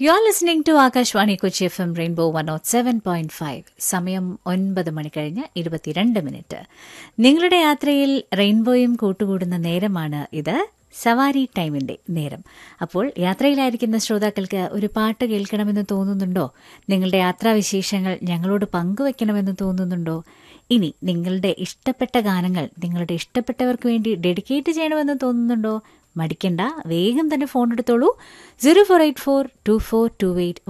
U are listening to Akashvani Kochi F M rainbow one naught seven point five സമയം ഒൻപത് മണി കഴിഞ്ഞ് ഇരുപത്തിരണ്ട് മിനിറ്റ് നിങ്ങളുടെ യാത്രയിൽ റെയിൻബോയും കൂട്ടുകൂടുന്ന നേരമാണ് ഇത് സവാരി ടൈമിന്റെ നേരം അപ്പോൾ യാത്രയിലായിരിക്കുന്ന ശ്രോതാക്കൾക്ക് ഒരു പാട്ട് കേൾക്കണമെന്ന് തോന്നുന്നുണ്ടോ നിങ്ങളുടെ യാത്രാവിശേഷങ്ങൾ ഞങ്ങളോട് പങ്കുവെക്കണമെന്ന് തോന്നുന്നുണ്ടോ ഇനി നിങ്ങളുടെ ഇഷ്ടപ്പെട്ട ഗാനങ്ങൾ നിങ്ങളുടെ ഇഷ്ടപ്പെട്ടവർക്ക് വേണ്ടി ഡെഡിക്കേറ്റ് ചെയ്യണമെന്ന് തോന്നുന്നുണ്ടോ മടിക്കണ്ട വേഗം തന്നെ ഫോൺ എടുത്തോളൂ zero four eight four two four two eight